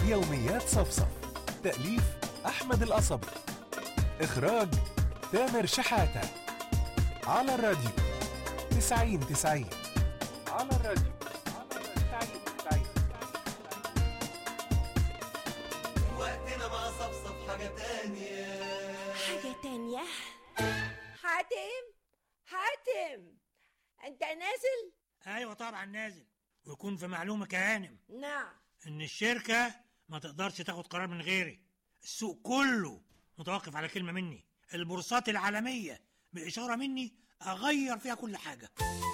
يوميات صفصف تأليف أحمد القصبي إخراج تامر شحاتة على الراديو تسعين تسعين على الراديو تسعين تسعين وقتنا مع صفصف حاجة تانية حاجة تانية حاتم حاتم انت نازل ايوه طبعا نازل ويكون في معلومه كهانم نعم ان الشركه ما تقدرش تاخد قرار من غيري السوق كله متوقف على كلمه مني البورصات العالميه باشاره مني اغير فيها كل حاجه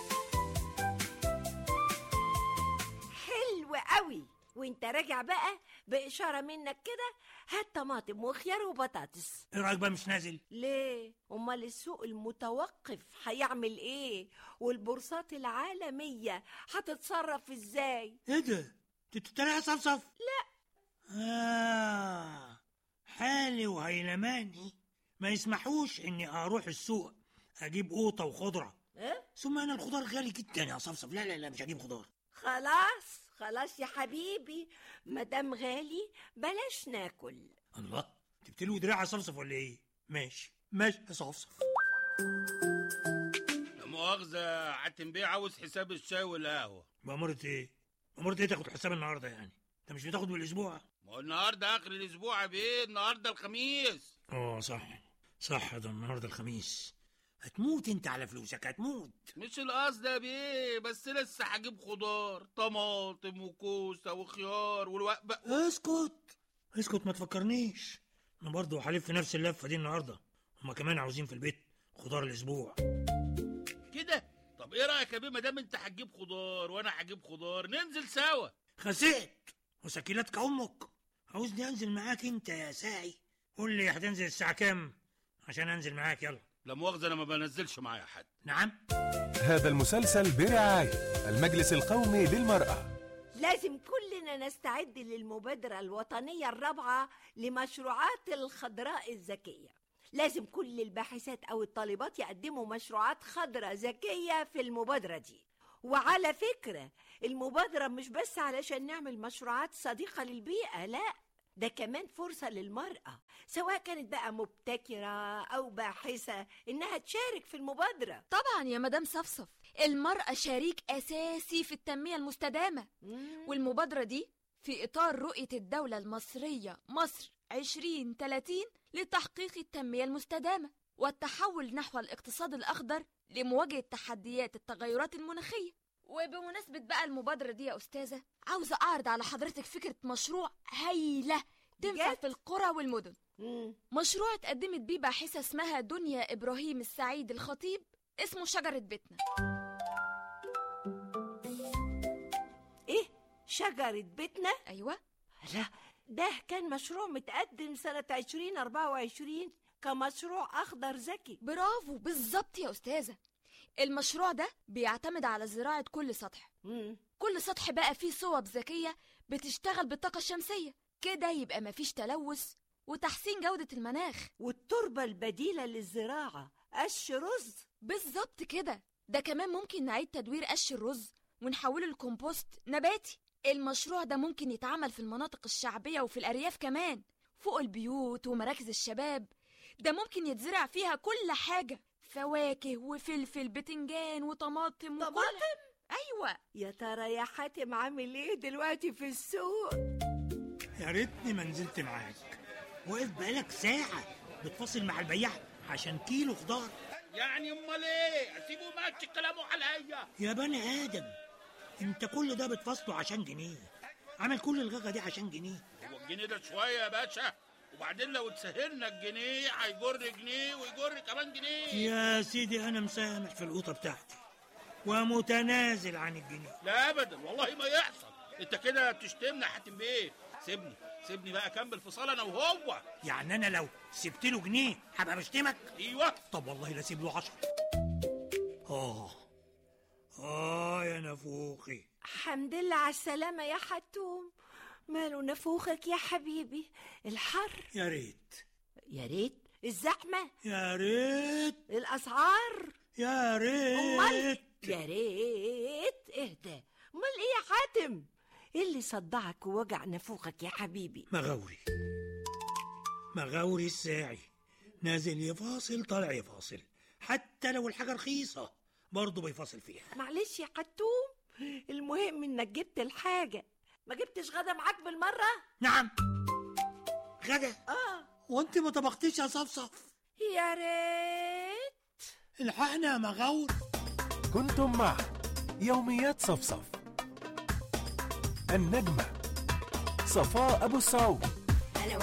حلو قوي وانت راجع بقى بإشارة منك كده هات طماطم وخيار وبطاطس ايه رايك بقى مش نازل ليه امال السوق المتوقف هيعمل ايه والبورصات العالمية هتتصرف ازاي ايه ده انت بتتريق يا صفصف لا اه حالي وهيلماني ما يسمحوش اني اروح السوق اجيب قوطه وخضره اه ثم انا الخضار غالي جدا يا صفصف لا لا لا مش هجيب خضار خلاص خلاص يا حبيبي مدام غالي بلاش ناكل الله انت بتلوي دراع يا صفصف ولا ايه ماشي ماشي يا صفصف لا مؤاخذة عتم بيه عاوز حساب الشاي والقهوة بأمارة ايه بأمارة ايه تاخد حساب النهارده يعني انت مش بتاخد بالاسبوع ما هو النهاردة آخر الأسبوع يا بيه النهاردة الخميس اه صح صح ده النهارده الخميس هتموت انت على فلوسك هتموت مش القصد يا بيه بس لسه هجيب خضار طماطم وكوسة وخيار والوقت بقى اسكت اسكت ما تفكرنيش انا برضه هلف نفس اللفه دي النهارده هما كمان عاوزين في البيت خضار الاسبوع كده طب ايه رأيك يا بيه ما دام انت هتجيب خضار وانا هجيب خضار ننزل سوا خسئت وسكيلتك امك عاوزني انزل معاك انت يا ساعي قول لي هتنزل الساعه كام عشان انزل معاك يلا لا مؤاخذة انا ما بنزلش معايا حد نعم هذا المسلسل برعاية المجلس القومي للمرأة لازم كلنا نستعد للمبادرة الوطنية الرابعة لمشروعات الخضراء الذكية لازم كل الباحثات أو الطالبات يقدموا مشروعات خضراء ذكية في المبادرة دي وعلى فكرة المبادرة مش بس علشان نعمل مشروعات صديقة للبيئة لا ده كمان فرصة للمرأة سواء كانت بقى مبتكرة أو باحثة إنها تشارك في المبادرة طبعا يا مدام صفصف المرأة شريك أساسي في التنمية المستدامة والمبادرة دي في إطار رؤية الدولة المصرية مصر 2030 لتحقيق التنمية المستدامة والتحول نحو الاقتصاد الأخضر لمواجهة تحديات التغيرات المناخية وبمناسبة بقى المبادرة دي يا أستاذة عاوزة أعرض على حضرتك فكرة مشروع هايلة تنفع بجد؟ في القرى والمدن مم. مشروع اتقدمت بيه باحثة اسمها دنيا إبراهيم السعيد الخطيب اسمه شجرة بيتنا إيه شجرة بيتنا أيوة لا ده كان مشروع متقدم سنة 2024 كمشروع أخضر ذكي برافو بالظبط يا أستاذة المشروع ده بيعتمد على زراعة كل سطح مم. كل سطح بقى فيه صوب ذكية بتشتغل بالطاقة الشمسية كده يبقى مفيش تلوث وتحسين جودة المناخ والتربة البديلة للزراعة قش رز بالظبط كده ده كمان ممكن نعيد تدوير قش الرز ونحوله لكمبوست نباتي المشروع ده ممكن يتعمل في المناطق الشعبية وفي الأرياف كمان فوق البيوت ومراكز الشباب ده ممكن يتزرع فيها كل حاجة فواكه وفلفل بتنجان وطماطم وكل طماطم أيوة يا ترى يا حاتم عامل ايه دلوقتي في السوق يا ريتني ما نزلت معاك واقف بقالك ساعه بتفاصل مع البياع عشان كيلو خضار يعني امال ايه اسيبه ماشي كلامه عليا يا بني ادم انت كل ده بتفاصله عشان جنيه عامل كل الغاغه دي عشان جنيه هو الجنيه ده شوية يا باشا وبعدين لو اتسهلنا الجنيه هيجر جنيه ويجر كمان جنيه يا سيدي انا مسامح في القوطه بتاعتي ومتنازل عن الجنيه لا ابدا والله ما يحصل انت كده بتشتمني يا حاتم بيه سيبني سيبني بقى اكمل فصال انا وهو يعني انا لو سبت له جنيه هبقى بشتمك ايوه طب والله لا اسيب له عشرة اه اه يا نفوخي الحمد لله على السلامة يا حتوم ماله نفوخك يا حبيبي الحر يا ريت يا ريت الزحمة يا ريت الأسعار يا أمال ريت يا ريت اهدى أمال إيه يا حاتم ايه اللي صدعك ووجع نافوخك يا حبيبي مغاوري مغاوري الساعي نازل يفاصل طالع يفاصل حتى لو الحاجة رخيصة برضه بيفاصل فيها معلش يا حتوم المهم انك جبت الحاجة ما جبتش غدا معاك بالمرة نعم غدا اه وانت ما طبختيش يا صفصف يا ريت الحقنا يا مغاور كنتم مع يوميات صفصف النجمة صفاء أبو السعود